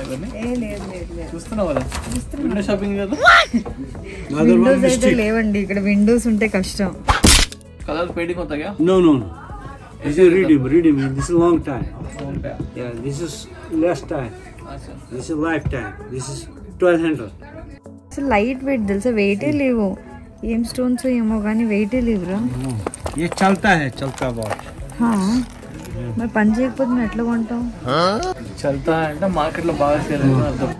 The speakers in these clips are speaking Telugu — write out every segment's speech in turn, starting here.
అని ఏ లేదు లేదు లేదు చూస్తున్నావు కదా విండో షాపింగ్ కదా విండోస్ అయితే లేవండి ఇక్కడ విండోస్ ఉంటే కష్టం కలర్ పెయింటింగ్ అవుతాయా No, no, no. This is redeem, redeem. This is long time. Yeah, this is less time. This is lifetime. This is twelve hundred. అసలు లైట్ వెయిట్ తెలుసా వెయిటే లేవు ఏం స్టోన్స్ ఏమో కానీ వెయిటే లేవురా ये चलता है चलता बहुत హా. మరి పని చేయకపోతే మేము ఎట్లా కొంటాం చల్తా అంటే మార్కెట్ లో బాగా సేల్ అయిందని అర్థం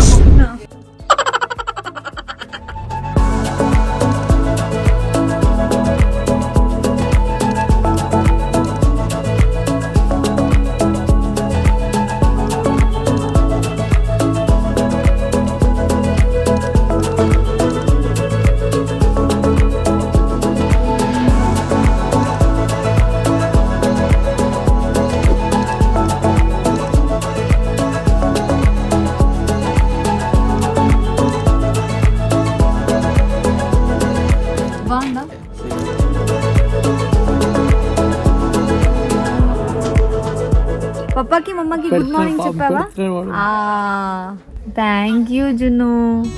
బాగుందా పప్పాకి మమ్మకి గుడ్ మార్నింగ్ చెప్పావా థ్యాంక్ యూ జున్ను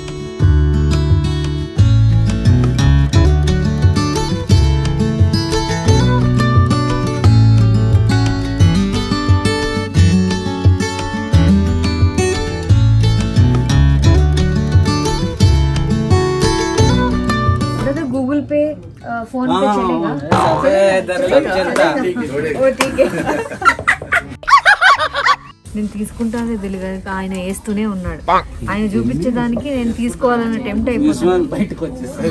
गूगल पे फोन पे चलेगा ఓ ఠీకే నేను తీసుకుంటానే తెలియదు ఆయన వేస్తూనే ఉన్నాడు ఆయన చూపించేదానికి నేను తీసుకోవాలన్న టెంప్ట్ This అయిపోతాను one, బయటకు వచ్చేస్తుంది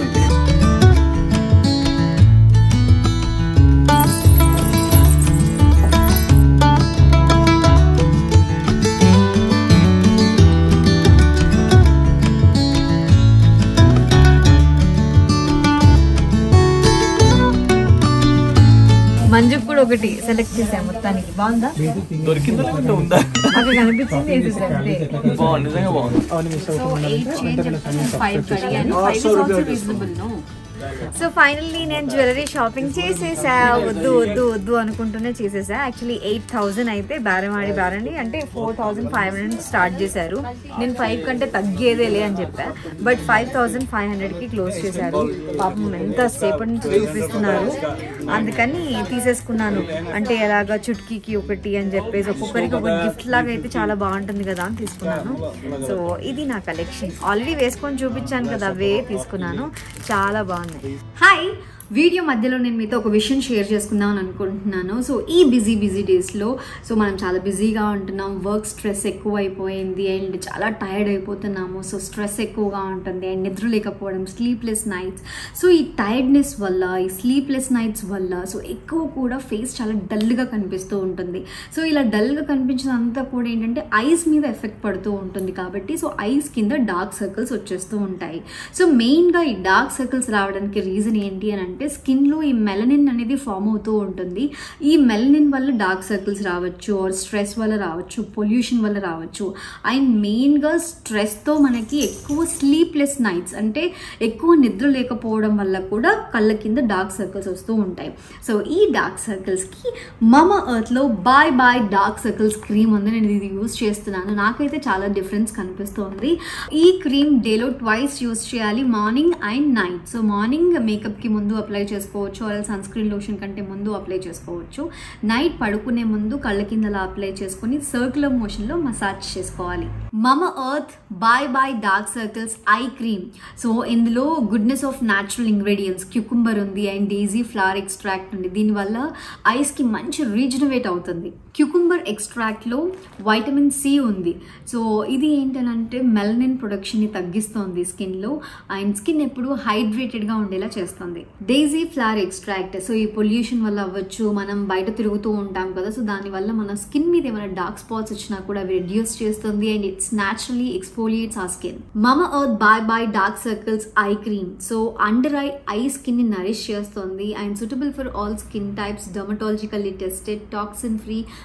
మంజుకు కూడా ఒకటి సెలెక్ట్ చేసాం మొత్తానికి బాగుందా దొరికిందా లేకుంటే ఉందా అక్కడ కనిపించింది వేసేసాం అంతే బాగుంది నిజంగా బాగుంది సో ఎయిట్ చేంజ్ ఫైవ్ కడిగాను five is also reasonable no so finally నేను జ్యువెలరీ షాపింగ్ చేసేసా వద్దు వద్దు వద్దు అనుకుంటూనే చేసేసా యాక్చువల్లీ ఎయిట్ థౌసండ్ అయితే బేరమాడి బేరండి అంటే four thousand five hundred start చేశారు నేను ఫైవ్ కంటే తగ్గేదేలే అని చెప్పా బట్ ఫైవ్ థౌసండ్ ఫైవ్ హండ్రెడ్కి క్లోజ్ చేశారు పాపం ఎంత సేపటి నుంచి చూపిస్తున్నారు అందుకని తీసేసుకున్నాను అంటే ఎలాగా చుట్కీకి ఒకటి అని చెప్పేసి ఒక్కొక్కరికి ఒక గిఫ్ట్ లాగా అయితే చాలా బాగుంటుంది కదా అని తీసుకున్నాను సో ఇది నా కలెక్షన్ ఆల్రెడీ వేసుకొని చూపించాను కదా అవే తీసుకున్నాను చాలా బాగున్నాయి హాయ్ వీడియో మధ్యలో నేను మీతో ఒక విషయం షేర్ చేసుకుందాం అని అనుకుంటున్నాను సో ఈ బిజీ బిజీ డేస్లో సో మనం చాలా బిజీగా ఉంటున్నాం వర్క్ స్ట్రెస్ ఎక్కువ అయిపోయింది అండ్ చాలా టైర్డ్ అయిపోతున్నాము సో స్ట్రెస్ ఎక్కువగా ఉంటుంది అండ్ నిద్ర లేకపోవడం స్లీప్లెస్ నైట్స్ సో ఈ టైర్డ్నెస్ వల్ల ఈ స్లీప్లెస్ నైట్స్ వల్ల సో ఎక్కువ కూడా ఫేస్ చాలా డల్గా కనిపిస్తూ ఉంటుంది సో ఇలా డల్గా కనిపించినంతా కూడా ఏంటంటే ఐస్ మీద ఎఫెక్ట్ పడుతూ ఉంటుంది కాబట్టి సో ఐస్ కింద డార్క్ సర్కిల్స్ వచ్చేస్తూ ఉంటాయి సో మెయిన్గా ఈ డార్క్ సర్కిల్స్ రావడానికి రీజన్ ఏంటి అని అంటే స్కిన్లో ఈ మెలనిన్ అనేది ఫామ్ అవుతూ ఉంటుంది ఈ మెలనిన్ వల్ల డార్క్ సర్కిల్స్ రావచ్చు ఆర్ స్ట్రెస్ వల్ల రావచ్చు పొల్యూషన్ వల్ల రావచ్చు అండ్ మెయిన్గా స్ట్రెస్తో మనకి ఎక్కువ స్లీప్లెస్ నైట్స్ అంటే ఎక్కువ నిద్ర లేకపోవడం వల్ల కూడా కళ్ళ కింద డార్క్ సర్కిల్స్ వస్తూ ఉంటాయి సో ఈ డార్క్ సర్కిల్స్కి మమ ఎర్త్లో bye bye dark circles cream ఉంది నేను ఇది యూస్ చేస్తున్నాను నాకైతే చాలా డిఫరెన్స్ కనిపిస్తుంది ఈ క్రీమ్ డేలో ట్వైస్ యూస్ చేయాలి morning and night so morning మేకప్కి ముందు అప్లై చేసుకోవచ్చు ఆర్ సన్ స్క్రీన్ లోషన్ కంటే ముందు అప్లై చేసుకోవచ్చు నైట్ పడుకునే ముందు కళ్ళ కిందలా అప్లై చేసుకొని సర్క్యులర్ మోషన్లో మసాజ్ చేసుకోవాలి Mamaearth bye bye dark circles eye cream so ఇందులో goodness of natural ingredients cucumber ఉంది అండ్ డేజీ ఫ్లవర్ ఎక్స్ట్రాక్ట్ ఉంది దీనివల్ల ఐస్కి మంచి రీజనవేట్ అవుతుంది క్యుకుంబర్ ఎక్స్ట్రాక్ట్లో వైటమిన్ సి ఉంది సో ఇది ఏంటనంటే మెలనిన్ ప్రొడక్షన్ని తగ్గిస్తుంది స్కిన్లో అండ్ స్కిన్ ఎప్పుడు హైడ్రేటెడ్గా ఉండేలా చేస్తుంది డేజీ ఫ్లవర్ ఎక్స్ట్రాక్ట్ సో ఈ పొల్యూషన్ వల్ల అవ్వచ్చు మనం బయట తిరుగుతూ ఉంటాం కదా సో దానివల్ల మన స్కిన్ మీద ఏమైనా డార్క్ స్పాట్స్ వచ్చినా కూడా అవి రెడ్యూస్ చేస్తుంది అండ్ ఇట్స్ న్యాచురలీ ఎక్స్పోలియేట్స్ ఆ skin Mamaearth bye bye dark circles eye cream so under eye eye skin ని నరిష్ చేస్తుంది and suitable for all skin types dermatologically tested toxin free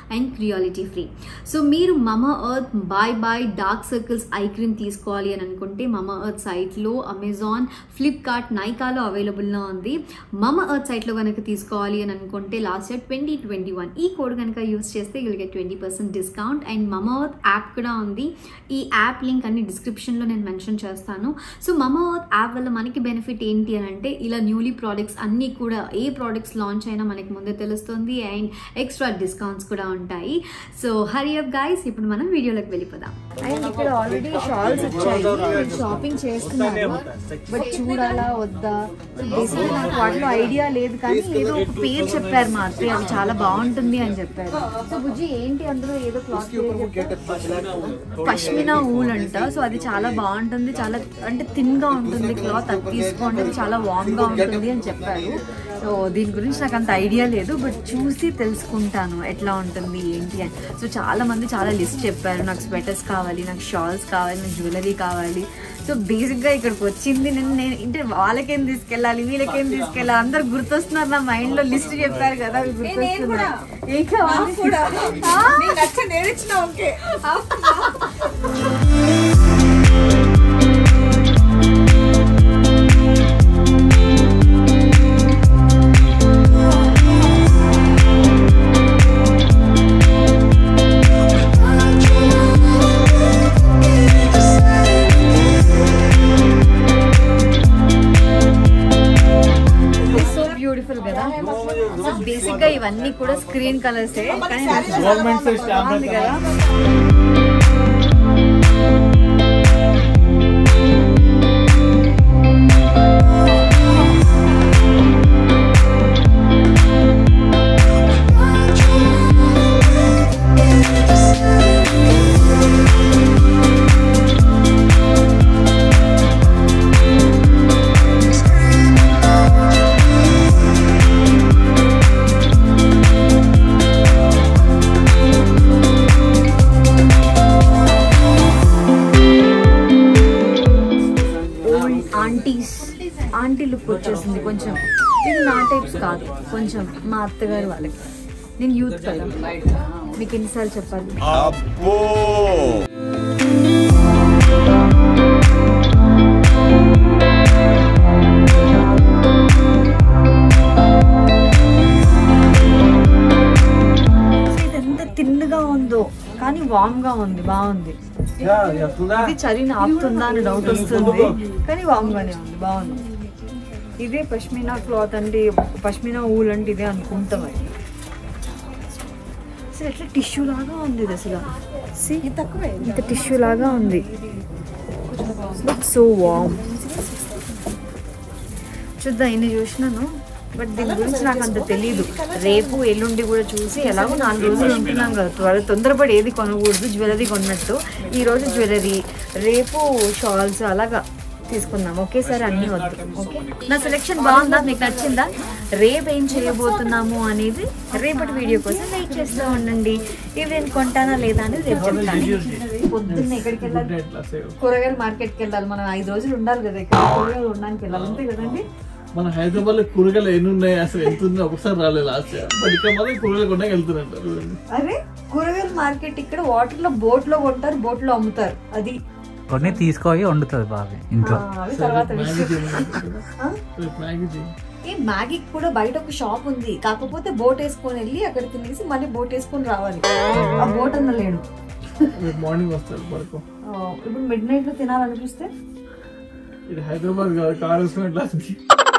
and cruelty free so మీరు Mamaearth bye bye dark circles eye cream తీసుకోవాలి అని అనుకుంటే మమ ఎర్త్ సైట్లో అమెజాన్ ఫ్లిప్కార్ట్ నైకాలో అవైలబుల్లో ఉంది మమ ఎర్త్ సైట్లో కనుక తీసుకోవాలి అని అనుకుంటే last year twenty twenty one ఈ కోడ్ కనుక యూస్ చేస్తే you'll get twenty percent discount and Mamaearth app కూడా ఉంది ఈ యాప్ లింక్ అన్ని డిస్క్రిప్షన్లో నేను మెన్షన్ చేస్తాను సో మమ ఎర్త్ యాప్ వల్ల మనకి బెనిఫిట్ ఏంటి అని అంటే ఇలా న్యూలీ ప్రోడక్ట్స్ అన్నీ కూడా ఏ ప్రోడక్ట్స్ లాంచ్ అయినా మనకి ముందే తెలుస్తుంది అండ్ ఎక్స్ట్రా డిస్కౌంట్స్ కూడా ఉంటాయి సో హరి అప్ గైస్ ఇప్పుడు మనం వీడియోలోకి వెళ్ళిపోదాం అండ్ ఇక్కడ ఆల్రెడీ షాల్స్ వచ్చాయి నేను షాపింగ్ చేస్తున్నాను బట్ చూడాలా వద్దా బేసిక్గా నాకు వాటిలో ఐడియా లేదు కానీ ఏదో ఒక పేరు చెప్పారు మా అత్తయ్య అది చాలా బాగుంటుంది అని చెప్పారు సో బుజ్జి ఏంటి అందులో ఏదో క్లాత్ పష్మినా ఊల్ అంట సో అది చాలా బాగుంటుంది చాలా అంటే థిన్ గా ఉంటుంది క్లాత్ అది తీసుకోండి అది చాలా వార్మ్ గా ఉంటుంది అని చెప్పారు సో దీని గురించి నాకు అంత ఐడియా లేదు బట్ చూసి తెలుసుకుంటాను ఎట్లా ఉంటుంది ఏంటి అని సో చాలా మంది చాలా లిస్ట్ చెప్పారు నాకు స్వెటర్స్ కావాలి నాకు షాల్స్ కావాలి నాకు జ్యువెలరీ కావాలి సో బేసిక్గా ఇక్కడికి వచ్చింది నేను నేను అంటే వాళ్ళకేం తీసుకెళ్ళాలి వీళ్ళకేం తీసుకెళ్ళాలి అందరు గుర్తొస్తున్నారు నా మైండ్ లో లిస్ట్ చెప్పారు కదా అవి గుర్తొస్తున్నారు ఏం కావాలి ఆ? సో బ్యూటిఫుల్ కదా సో బేసిక్ గా ఇవన్నీ కూడా స్క్రీన్ కలర్స్ కానీ నాకు గవర్నమెంట్ సైజ్ స్టాంప్ బాగుంది కదా ఓల్డ్ ఆంటీస్ ఆంటీ లుక్ వచ్చేసింది కొంచెం ఇది నా టైప్స్ కాదు కొంచెం మా అత్తగారు వాళ్ళకి నేను యూత్ కదా మీకు ఎన్నిసార్లు చెప్పాలి అబ్బో అసలు ఇది ఎంత తిన్నగా ఉందో కానీ వామ్ గా ఉంది బాగుంది ఇది చలిని ఆపుతుందా అని డౌట్ వస్తుంది కానీ వామ్ గానే ఉంది బాగుంది ఇదే పష్మినా క్లాత్ అంటే పష్మినా ఊల్ అంటే ఇదే అనుకుంటాం అది అసలు ఎట్లా టిష్యూ లాగా ఉంది ఇది అసలు See? ఇంత టిష్యూ లాగా ఉంది సో వామ్ చూద్దాం ఇన్ని చూసినాను బట్ దీని గురించి నాకు అంత తెలియదు రేపు ఎల్లుండి కూడా చూసి ఎలాగో నాలుగు రోజులు ఉంటున్నాం కదా త్వర తొందరపడి ఏది కొనకూడదు జ్యువెలరీ కొన్నట్టు ఈ రోజు జ్యువెలరీ రేపు షాల్స్ అలాగా తీసుకుందాం ఒకేసారి అన్నీ వద్దు ఓకే నా సెలెక్షన్ బాగుందా మీకు నచ్చిందా రేపు ఏం చేయబోతున్నాము అనేది రేపటి వీడియో కోసం వెయిట్ చేస్తూ ఉండండి ఇవి నేను కొంటానా లేదా అనేది రేపు చెప్తాను పొద్దున్న ఎక్కడికి వెళ్ళాలి ఎట్లా సేవ్ కూరగాయల మార్కెట్కి వెళ్ళాలి మనం ఐదు రోజులు ఉండాలి కదా ఇక్కడ కూరగాయలు ఉండడానికి వెళ్ళాలి అంతే కదండి మన హైదరాబాద్ లో కూరగాయలు ఎన్ని ఉన్నాయి అసలు ఎంత ఉందో ఒకసారి రాలేదు లాస్ట్ ఇయర్ బట్ ఇక్కడ మాత్రం కూరగాయలు కొన్నాక వెళ్తున్నట్టు చూడండి అరే కూరగాయల మార్కెట్ ఇక్కడ వాటర్ లో బోట్ లో కొంటారు బోట్ లో అమ్ముతారు అది కొన్ని తీసుకొని వండుతుంది బాగా ఇంట్లో ఆ, అవి తర్వాత మ్యాగీ విషయం. చేయమని ఆ? రేపు మ్యాగీ చేయి ఈ మ్యాగీకి కూడా బయట ఒక షాప్ ఉంది కాకపోతే బోట్ వేసుకొని వెళ్ళి అక్కడ తినేసి మళ్ళీ బోట్ వేసుకొని రావాలి ఆ బోట్ అన్న లేడు రేపు మార్నింగ్ వస్తారు పడుకో ఆ, ఇప్పుడు మిడ్ నైట్ లో తినాలనిపిస్తే ఇది హైదరాబాద్ కాదు కార్ వేసుకుని ఎట్లా